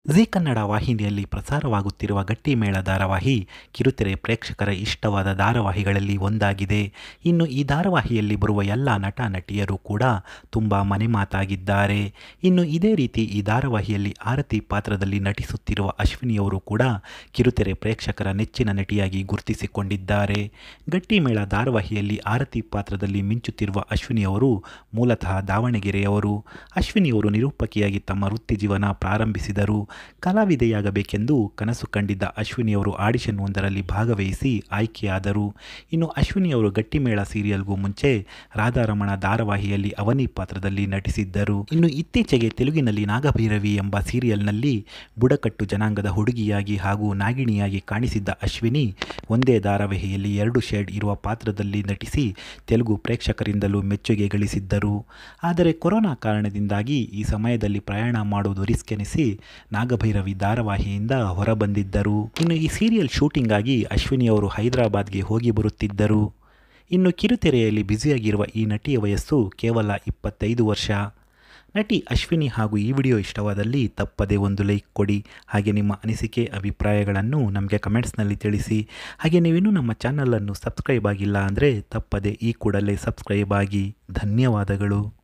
G Kannada ವಾಹಿನಿಯಲ್ಲಿ ಪ್ರಸಾರವಾಗುತ್ತಿರುವ ಗಟ್ಟಿಮೇಳ ಧಾರಾವಾಹಿ ಕಿರುತೆರೆ ಪ್ರೇಕ್ಷಕರ ಇಷ್ಟವಾದ ಧಾರಾವಾಹಿಗಳಲ್ಲಿ ಒಂದಾಗಿದೆ ಇನ್ನು ಈ ಧಾರಾವಾಹಿಯಲ್ಲಿ ಬರುವ ಎಲ್ಲ ನಟ ನಟಿಯರು ಕೂಡ ತುಂಬ ಮನೆಮಾತಾಗಿದ್ದಾರೆ ಇನ್ನು ಇದೇ ರೀತಿ ಈ ಧಾರಾವಾಹಿಯಲ್ಲಿ ಆರತಿ ಪಾತ್ರದಲ್ಲಿ ನಟಿಸುತ್ತಿರುವ ಅಶ್ವಿನಿಯವರು ಕೂಡ ಕಿರುತೆರೆ ಪ್ರೇಕ್ಷಕರ ನೆಚ್ಚಿನ ನಟಿಯಾಗಿ ಗುರುತಿಸಿಕೊಂಡಿದ್ದಾರೆ ಗಟ್ಟಿಮೇಳ ಧಾರಾವಾಹಿಯಲ್ಲಿ ಆರತಿ ಪಾತ್ರದಲ್ಲಿ ಮಿಂಚುತ್ತಿರುವ ಅಶ್ವಿನಿಯವರು ಮೂಲತಃ ದಾವಣಗೆರೆಯವರು ಅಶ್ವಿನಿಯವರು ನಿರೂಪಕಿಯಾಗಿ ತಮ್ಮ ವೃತ್ತಿ ಜೀವನ ಪ್ರಾರಂಭಿಸಿದರು ಕಲಾವಿದೆಯಾಗಬೇಕೆಂದು ಕನಸು ಕಂಡಿದ್ದ ಅಶ್ವಿನಿಯವರು ಆಡಿಷನ್ ಒಂದರಲ್ಲಿ ಭಾಗವಹಿಸಿ ಆಯ್ಕೆಯಾದರು ಇನ್ನು ಅಶ್ವಿನಿಯವರು ಗಟ್ಟಿಮೇಳ ಸೀರಿಯಲ್ಗೂ ಮುಂಚೆ ರಾಧಾರಮಣ ಧಾರಾವಾಹಿಯಲ್ಲಿ ಅವನಿ ಪಾತ್ರದಲ್ಲಿ ನಟಿಸಿದ್ದರು ಇನ್ನು ಇತ್ತೀಚೆಗೆ ತೆಲುಗಿನಲ್ಲಿ ನಾಗಭೈರವಿ ಎಂಬ ಸೀರಿಯಲ್ನಲ್ಲಿ ಬುಡಕಟ್ಟು ಜನಾಂಗದ ಹುಡುಗಿಯಾಗಿ ಹಾಗೂ ನಾಗಿಣಿಯಾಗಿ ಕಾಣಿಸಿದ್ದ ಅಶ್ವಿನಿ ಒಂದೇ ಧಾರಾವಾಹಿಯಲ್ಲಿ ಎರಡು ಶೇಡ್ ಇರುವ ಪಾತ್ರದಲ್ಲಿ ನಟಿಸಿ ತೆಲುಗು ಪ್ರೇಕ್ಷಕರಿಂದಲೂ ಮೆಚ್ಚುಗೆ ಗಳಿಸಿದ್ದರು ಆದರೆ ಕೊರೋನಾ ಕಾರಣದಿಂದಾಗಿ ಈ ಸಮಯದಲ್ಲಿ ಪ್ರಯಾಣ ಮಾಡುವುದು ರಿಸ್ಕ್ ಎನಿಸಿ ನಾಗಭೈರವಿ ಧಾರಾವಾಹಿಯಿಂದ ಹೊರಬಂದಿದ್ದರು ಇನ್ನು ಈ ಸೀರಿಯಲ್ ಶೂಟಿಂಗ್ ಆಗಿ ಅಶ್ವಿನಿಯವರು ಹೈದರಾಬಾದ್ಗೆ ಹೋಗಿ ಬರುತ್ತಿದ್ದರು ಇನ್ನು ಕಿರುತೆರೆಯಲ್ಲಿ ಬ್ಯುಸಿಯಾಗಿರುವ ಈ ನಟಿಯ ವಯಸ್ಸು ಕೇವಲ ಇಪ್ಪತ್ತೈದು ವರ್ಷ ನಟಿ ಅಶ್ವಿನಿ ಹಾಗೂ ಈ ವಿಡಿಯೋ ಇಷ್ಟವಾದಲ್ಲಿ ತಪ್ಪದೇ ಒಂದು ಲೈಕ್ ಕೊಡಿ ಹಾಗೆ ನಿಮ್ಮ ಅನಿಸಿಕೆ ಅಭಿಪ್ರಾಯಗಳನ್ನು ನಮಗೆ ಕಮೆಂಟ್ಸ್ನಲ್ಲಿ ತಿಳಿಸಿ ಹಾಗೆ ನೀವಿನ್ನೂ ನಮ್ಮ ಚಾನಲನ್ನು ಸಬ್ಸ್ಕ್ರೈಬ್ ಆಗಿಲ್ಲ ಅಂದರೆ ತಪ್ಪದೇ ಈ ಕೂಡಲೇ ಸಬ್ಸ್ಕ್ರೈಬ್ ಆಗಿ ಧನ್ಯವಾದಗಳು